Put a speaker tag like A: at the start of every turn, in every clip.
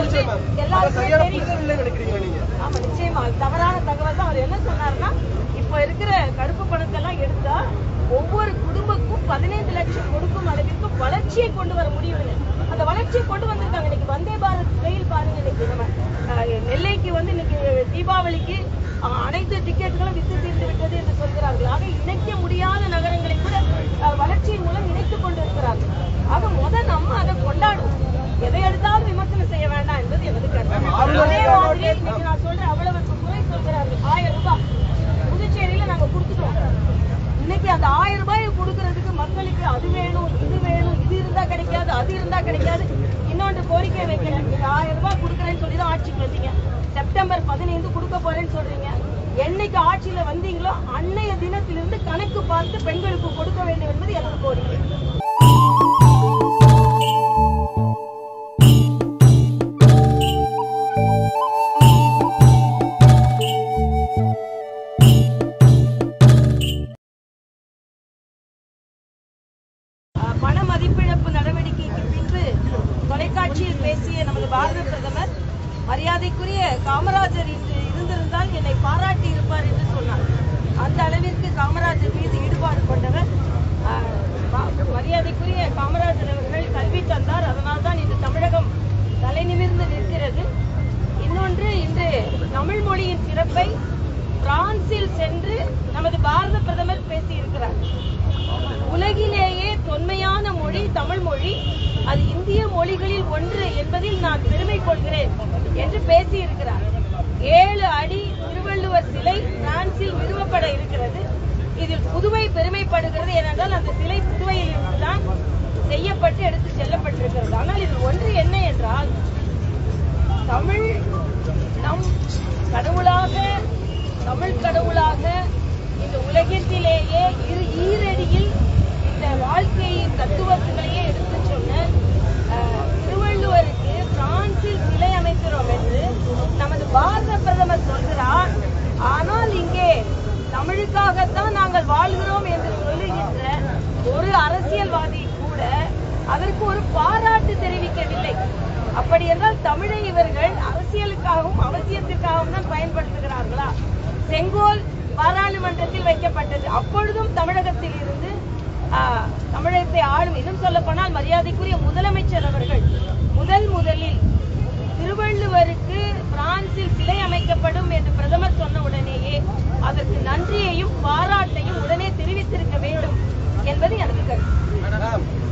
A: வந்து எல்லாருக்குமே தெரியும்
B: நினைக்கிறீங்க நீங்க
A: ஆமா நிச்சயமா அது தவறான தகவல் தான் அவர் என்ன சொன்னாருன்னா இப்ப இருக்கிற கருப்பு பணத்தை எல்லாம் எடுத்தா ஒவ்வொரு குடும்பக்கும் பதினைந்து லட்சம் கொடுக்கும் அளவிற்கு வளர்ச்சியை கொண்டு வர முடியும்னு அந்த வளர்ச்சியை கொண்டு வந்திருக்காங்க இன்னைக்கு வந்தே பாரத் ரயில் பாருங்க இன்னைக்கு நம்ம அஹ், நெல்லைக்கு வந்து இன்னைக்கு தீபாவளிக்கு அஹ், அனைத்து டிக்கெட்டுகளும் வித்து தீர்ந்து விட்டது என்று சொல்கிறார்கள் ஆக இணைக்க முடியாத நகரங்களை கூட அஹ், வளர்ச்சியின் மூலம் இணைத்துக் கொண்டிருக்கிறார்கள் ஆக முத நம்ம அதை கொண்டாடுவோம் எதை எடுத்தாலும் விமர்சனம் செய்ய வேண்டாம் என்பது எனது கருத்து அதே மாதிரி இன்னைக்கு நான் சொல்றேன் அவ்வளவுக்கு குறை சொல்கிறார்கள் ஆயிரம் ரூபாய் புதுச்சேரியில நாங்க கொடுத்துட்டோம் இன்னைக்கு அந்த ஆயிரம் ரூபாய் கொடுக்கறதுக்கு மக்களுக்கு அது வேணும் இது வேணும் இது இருந்தா கிடைக்காது அது இருந்தா கிடைக்காது இன்னொன்று கோரிக்கை வைக்கிறேன் நீங்க ஆயிரம் ரூபாய் கொடுக்குறேன்னு சொல்லி தான் ஆட்சிக்கு வந்தீங்க செப்டம்பர் பதினைந்து கொடுக்க போறேன்னு சொல்றீங்க என்னைக்கு ஆட்சியில வந்தீங்களோ அன்னைய தினத்திலிருந்து கணக்கு பார்த்து பெண்களுக்கு கொடுக்க வேண்டும் என்பது எனது கோரிக்கை அஹ், பண மதிப்பிழப்பு நடவடிக்கைக்கு பின்பு தொலைக்காட்சியில் பேசிய நமது பாரத பிரதமர் மரியாதைக்குரிய காமராஜர் இன்று இருந்திருந்தால் என்னை பாராட்டி இருப்பார் என்று சொன்னார் அந்த அளவிற்கு காமராஜர் மீது ஈடுபாடு கொண்டவர் அஹ், ம- மரியாதைக்குரிய காமராஜர் அவர்கள் கல்வி தந்தார் அதனால் தான் இன்று தமிழகம் தலை நிமிர்ந்து நிற்கிறது இன்னொன்று இன்று தமிழ் மொழியின் சிறப்பை பிரான்சில் சென்று நமது பாரத பிரதமர் பேசியிருக்கிறார் உலகிலேயே தொன்மையான மொழி தமிழ் மொழி அது இந்திய மொழிகளில் ஒன்று என்பதில் நான் பெருமை கொள்கிறேன் என்று பேசியிருக்கிறார் ஏழு அடி திருவள்ளுவர் சிலை பிரான்சில் நிறுவப்பட இருக்கிறது இதில் புதுவை பெருமைப்படுகிறது ஏனென்றால் அந்த சிலை புதுவையில் இருந்துதான் செய்யப்பட்டு எடுத்து செல்லப்பட்டிருக்கிறது ஆனால் இதில் ஒன்று என்ன என்றால் தமிழ் நம் கடவுளாக தமிழ் கடவுளாக இந்த உலகத்திலேயே இரு ஈரடியில் இந்த வாழ்க்கையின் தத்துவங்களையே எடுத்து சொன்ன அஹ், திருவள்ளுவருக்கு பிரான்சில் சிலை அமைக்கிறோம் என்று நமது பாரத பிரதமர் சொல்கிறார் ஆனால் இங்கே தமிழுக்காகத்தான் நாங்கள் வாழ்கிறோம் என்று சொல்லுகின்ற ஒரு அரசியல்வாதி கூட அதற்கு ஒரு பாராட்டு தெரிவிக்கவில்லை அப்படி என்றால் தமிழை இவர்கள் அரசியலுக்காகவும் அவசியத்திற்காகவும் தான் பயன்படுத்துகிறார்களா செங்கோல் பாராளுமன்றத்தில் வைக்கப்பட்டது அப்பொழுதும் தமிழகத்தில் இருந்து ஆஹ், தமிழகத்தை ஆளும் இன்னும் சொல்ல போனால் மரியாதைக்குரிய முதலமைச்சர் அவர்கள் முதல் முதலில் திருவள்ளுவருக்கு பிரான்சில் சிலை அமைக்கப்படும் என்று பிரதமர் சொன்ன உடனேயே அதற்கு நன்றியையும் பாராட்டையும் உடனே தெரிவித்திருக்க வேண்டும் என்பது எனது கருத்து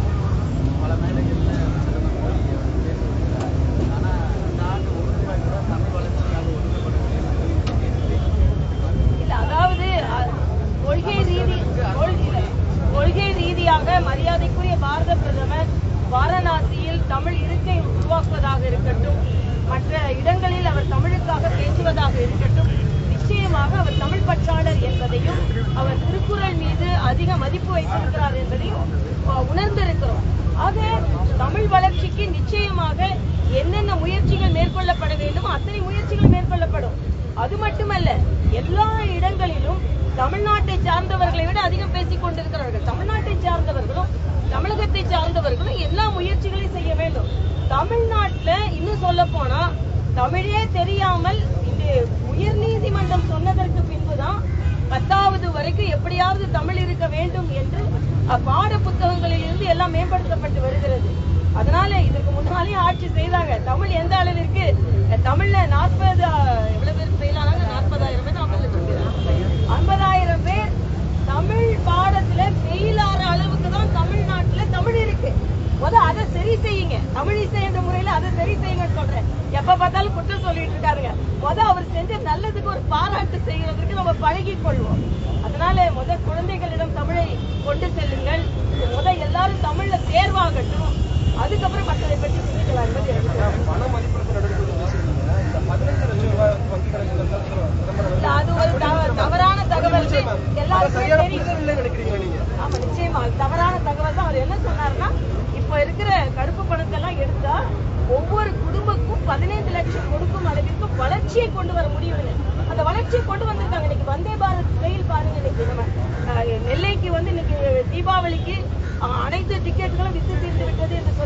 B: பல மேடைகள்ல பிரதமர் மோடி அவர் பேசியிருக்கிறார் ஆனா இந்த ஆண்டு ஒரு ரூபாய் கூட தமிழ் வளர்ச்சிக்காக ஒதுக்கப்படவில்லை
A: இல்ல அதாவது அ- கொள்கை ரீதி கொள்- இல்ல, கொள்கை ரீதியாக மரியாதைக்குரிய பாரத பிரதமர் வாரணாசியில் தமிழ் இருக்கை உருவாக்குவதாக இருக்கட்டும் மற்ற இடங்களில் அவர் தமிழுக்காக பேசுவதாக இருக்கட்டும் நிச்சயமாக அவர் தமிழ் பற்றாளர் என்பதையும் அவர் திருக்குறள் மீது அதிக மதிப்பு வைத்திருக்கிறார் என்பதையும் அ, உணர்ந்திருக்கிறோம் ஆக தமிழ் வளர்ச்சிக்கு நிச்சயமாக என்னென்ன முயற்சிகள் மேற்கொள்ளப்பட வேண்டுமோ அத்தனை முயற்சிகள் மேற்கொள்ளப்படும் அது மட்டுமல்ல எல்லா இடங்களிலும் தமிழ்நாட்டை சார்ந்தவர்களை விட அதிகம் பேசிக் கொண்டிருக்கிறார்கள் தமிழ்நாட்டை சார்ந்தவர்களும் தமிழகத்தை சார்ந்தவர்களும் எல்லா முயற்சிகளையும் செய்ய வேண்டும் தமிழ்நாட்டுல இன்னும் சொல்ல போனா தமிழே தெரியாமல் இந்த உயர்நீதிமன்றம் சொன்னதற்கு பின்புதான் பத்தாவது வரைக்கும் எப்படியாவது தமிழ் இருக்க வேண்டும் என்று அஹ், பாட புத்தகங்களில் இருந்து எல்லாம் மேம்படுத்தப்பட்டு வருகிறது அதனால இதுக்கு முன்னாலே ஆட்சி செய்தாங்க தமிழ் எந்த அளவிற்கு அஹ், தமிழ்ல நாற்பது எவ்வளவு பேர் ஃபெயில் ஆனாங்க நாற்பதாயிரம் பேர் ஐம்பது லட்சம் பேர் ஐம்பதாயிரம் பேர் தமிழ் பாடத்துல ஃபெயில் ஆற அளவுக்கு தான் தமிழ்நாட்டுல தமிழ் இருக்கு முத அதை சரி செய்யுங்க தமிழ் இசை என்ற முறையில அதை சரி செய்யுங்கன்னு சொல்றேன் எப்ப பார்த்தாலும் குற்றம் சொல்லிட்டு இருக்காருங்க முத அவர் செஞ்ச நல்லதுக்கு ஒரு பாராட்டு செய்யறதுக்கு நம்ம பழகிக் கொள்வோம் அதனால முத குழந்தைகளிடம் தமிழை கொண்டு செல்லுங்கள் முத எல்லாரும் தமிழ்ல தேர்வாகட்டும் அதுக்கப்புறம் மற்றதை பற்றி சிந்திக்கலாம் என்பது எனக்கு கருத்து.
B: பண மதிப்பிழப்பு நடவடிக்கை பேசுறீங்க இந்த பதினஞ்சு லட்சம் ரூபாய் வங்கி கணக்குல இருந்தா பிரதமர்
A: இல்ல, அது ஒரு தவ- தவறான தகவல்
B: அதை
A: எல்லாருக்குமே
B: சரியான
A: தெரியும்
B: புரிதல் நினைக்கிறீங்க நீங்க
A: ஆமா நிச்சயமா அது தவறான தகவல் தான் அவர் என்ன சொன்னாருன்னா இப்ப இருக்கிற கருப்பு பணத்தை எல்லாம் எடுத்தா ஒவ்வொரு குடும்பக்கும் பதினைந்து லட்சம் கொடுக்கும் அளவிற்கு வளர்ச்சியை கொண்டு வர முடியும்னு அந்த வளர்ச்சியை கொண்டு வந்திருக்காங்க இன்னைக்கு வந்தே பாரத் ரயில் பாருங்க இன்னைக்கு நம்ம அஹ், நெல்லைக்கு வந்து இன்னைக்கு தீபாவளிக்கு அஹ், அனைத்து டிக்கெட்டுகளும் வித்து தீர்ந்து விட்டது என்று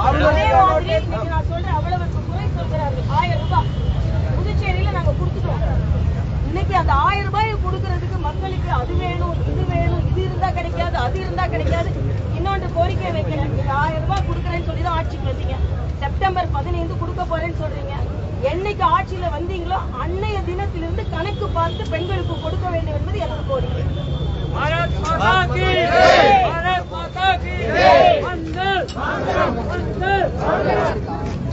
A: அதே மாதிரி இன்னைக்கு நான் சொல்றேன் அவ்வளவு குறை சொல்கிறார்கள் ஆயிரம் ரூபாய் புதுச்சேரியில நாங்க கொடுத்துட்டோம் இன்னைக்கு அந்த ஆயிரம் ரூபாய் கொடுக்கறதுக்கு மக்களுக்கு அது வேணும் இது வேணும் இது இருந்தா கிடைக்காது அது இருந்தா கிடைக்காது இன்னொன்று கோரிக்கை வைக்கிறேன் நீங்க ஆயிரம் ரூபாய் கொடுக்குறேன்னு சொல்லி தான் ஆட்சிக்கு வந்தீங்க செப்டம்பர் பதினைந்து கொடுக்க போறேன்னு சொல்றீங்க என்னைக்கு ஆட்சியில வந்தீங்களோ அன்னைய தினத்திலிருந்து கணக்கு பார்த்து பெண்களுக்கு கொடுக்க வேண்டும் என்பது எனது கோரிக்கை
C: भारत माता की भारत माता की वंदे वंदे